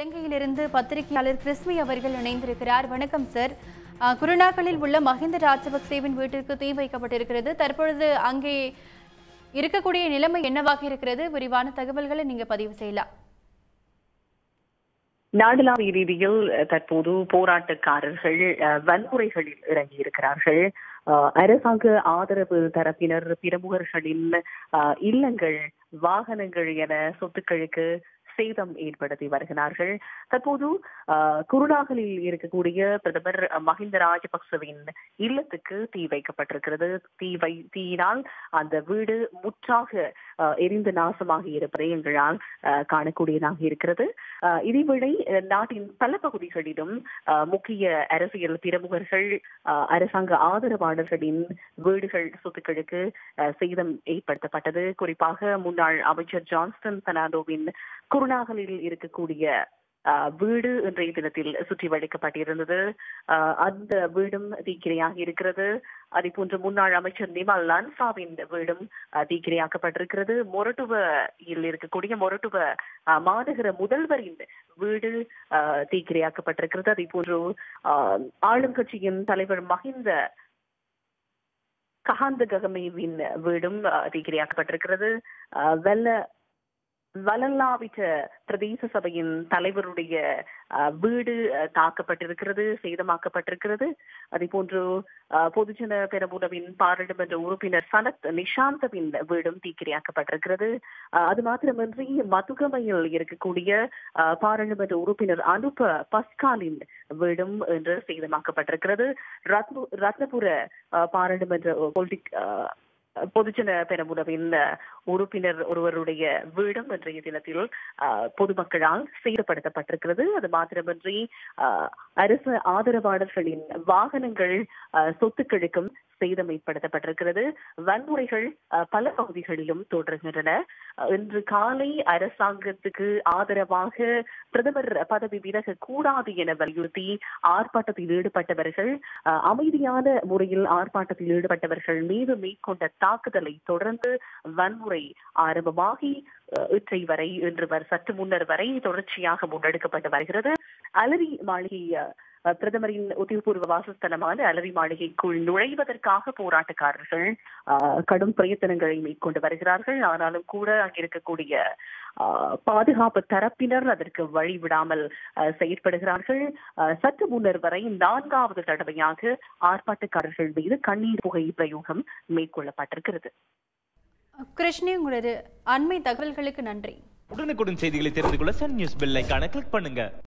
இலங்கையிலிருந்து பத்திரிகையாளர் கிறிஸ்மி அவர்கள் இணைந்திருக்கிறார் வணக்கம் சார் அஹ், குருணாகலில் உள்ள மஹிந்த ராஜபக்சேவின் வீட்டிற்கு தீ வைக்கப்பட்டிருக்கிறது தற்பொழுது அங்கே இருக்கக்கூடிய நிலைமை என்னவாக இருக்கிறது விரிவான தகவல்களை நீங்க பதிவு செய்யலாம் நாடளாவிய ரீதியில் அஹ், தற்போது போராட்டக்காரர்கள் அஹ், வன்முறைகளில் இறங்கியிருக்கிறார்கள் அஹ், அரசாங்க ஆதரவு தரப்பினர் பிரமுகர்களின் அஹ், இல்லங்கள் வாகனங்கள் என சொத்துக்களுக்கு சேதம் ஏற்படுத்தி வருகிறார்கள் தற்போது அஹ், குருணாகலில் இருக்கக்கூடிய பிரதமர் மஹிந்த ராஜபக்சவின் இல்லத்துக்கு தீ வைக்கப்பட்டிருக்கிறது தீ வை தீயினால் அந்த வீடு முற்றாக அஹ், எரிந்து நாசமாகி இருப்பதை எங்களால் அஹ், காணக்கூடியதாக இருக்கிறது அஹ், இதேவேளை அஹ், நாட்டின் பல பகுதிகளிலும் அஹ், முக்கிய அரசியல் பிரமுகர்கள் அஹ், அரசாங்க ஆதரவாளர்களின் வீடுகள் சொத்துக்களுக்கு அஹ், சேதம் ஏற்படுத்தப்பட்டது குறிப்பாக முன்னாள் அமைச்சர் ஜான்ஸ்டன் பெர்னாண்டோவின் குருணாகலில் இருக்கக்கூடிய அஹ், வீடு இன்றைய தினத்தில் சுற்றி வளைக்கப்பட்டிருந்தது அஹ், அந்த வீடும் தீக்கிரையாக இருக்கிறது அதே போன்று முன்னாள் அமைச்சர் நிமல் லான்சாவின் வீடும் அஹ், தீக்கிரையாக்கப்பட்டிருக்கிறது மொரட்டுவையில் இருக்கக்கூடிய மொரட்டுவ அஹ், மாநகர முதல்வரின் வீடு அஹ், தீக்கிரையாக்கப்பட்டிருக்கிறது அதே போன்று அஹ், ஆளுங்கட்சியின் தலைவர் மஹிந்த கஹாந்த ககமேவின் வீடும் அஹ், தீக்கிரையாக்கப்பட்டிருக்கிறது அஹ், வெள்ள வலல்லாவிட்ட பிரதேச சபையின் தலைவருடைய அஹ், வீடு அஹ், தாக்கப்பட்டிருக்கிறது சேதமாக்கப்பட்டிருக்கிறது அதே போன்று அஹ், பொதுஜன பெரமுனவின் பாராளுமன்ற உறுப்பினர் சனத் நிஷாந்தவின் வீடும் தீக்கிரையாக்கப்பட்டிருக்கிறது அஹ், அது மாத்திரமின்றி மதுகமையில் இருக்கக்கூடிய அஹ், பாராளுமன்ற உறுப்பினர் அனுப பஸ்காலின் வீடும் இன்று சேதமாக்கப்பட்டிருக்கிறது ரத்னு ரத்னபுர அஹ், பாராளுமன்ற பொலிட்டிக் பொதுஜன பெரமுனவின் அஹ், உறுப்பினர் ஒருவருடைய வீடும் இன்றைய தினத்தில் அஹ், பொதுமக்களால் சேதப்படுத்தப்பட்டிருக்கிறது அது மாத்திரமின்றி அஹ், அரசு ஆதரவாளர்களின் வாகனங்கள் அஹ், சொத்துக்களுக்கும் சேதம் ஏற்படுத்தப்பட்டிருக்கிறது வன்முறைகள் அஹ், பல பகுதிகளிலும் தொடர்கின்றன அஹ், இன்று காலை அரசாங்கத்துக்கு ஆதரவாக பிரதமர் பதவி விலக கூடாது என வலியுறுத்தி ஆர்ப்பாட்டத்தில் ஈடுபட்டவர்கள் அஹ், அமைதியான முறையில் ஆர்ப்பாட்டத்தில் ஈடுபட்டவர்கள் மீது மேற்கொண்ட தாக்குதலை தொடர்ந்து வன்முறை ஆரம்பமாகி அஹ், இற்றை வரை இன்று வரை சற்று முன்னர் வரை தொடர்ச்சியாக முன்னெடுக்கப்பட்டு வருகிறது அலரி மாளிகை அஹ், பிரதமரின் உத்தியோகபூர்வ வாசஸ்தலமான அலரி மாளிகைக்குள் நுழைவதற்காக போராட்டக்காரர்கள் அஹ், கடும் பிரயத்தனங்களை மேற்கொண்டு வருகிறார்கள் ஆனாலும் கூட அங்கிருக்கக்கூடிய அஹ், பாதுகாப்பு தரப்பினர் அதற்கு வழிவிடாமல் அஹ், செயற்படுகிறார்கள் அஹ், சற்று முன்னர் வரை நான்காவது தடவையாக ஆர்ப்பாட்டக்காரர்கள் மீது கண்ணீர் புகை பிரயோகம் மேற்கொள்ளப்பட்டிருக்கிறது கிருஷ்ணி உங்களது அண்மை தகவல்களுக்கு நன்றி உடனுக்குடன் செய்திகளை தெரிந்து கொள்ள சன் நியூஸ் பெல் ஐகானை கிளிக் பண்ணுங்க